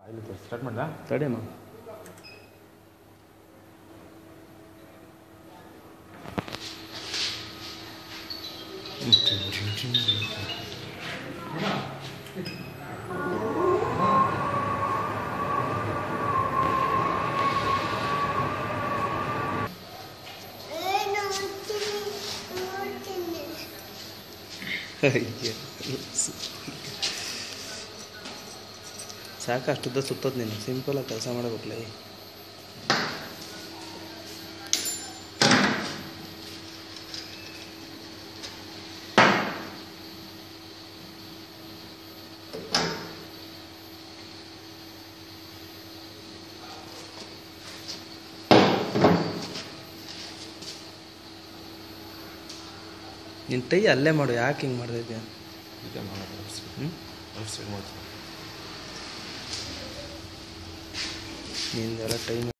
ಇಲ್ಲಿ ಸ್ಟಾರ್ಟ್ ಮಾಡ್ಲಾ ತಡೆಯಮ್ಮ ಅಯ್ಯ. ಸಾಕು ಅಷ್ಟುದ್ದ ಸುತ್ತೋದು ನೀನು ಸಿಂಪಲಾಗಿ ಕೆಲಸ ಮಾಡಬೇಕಲ್ಲ ನಿನ್ನ ಟೈ ಅಲ್ಲೇ ಮಾಡು ಯಾಕೆ ಹಿಂಗೆ ಮಾಡ್ತಾ ಇದೆ ಮಾಡೋದು ಹ್ಞೂ ಲೆಫ್ಟ್ ಸೈಡ್ ಮಾಡ್ತೀನಿ ನಿಂದೆಲ್ಲ ಟೈಮ್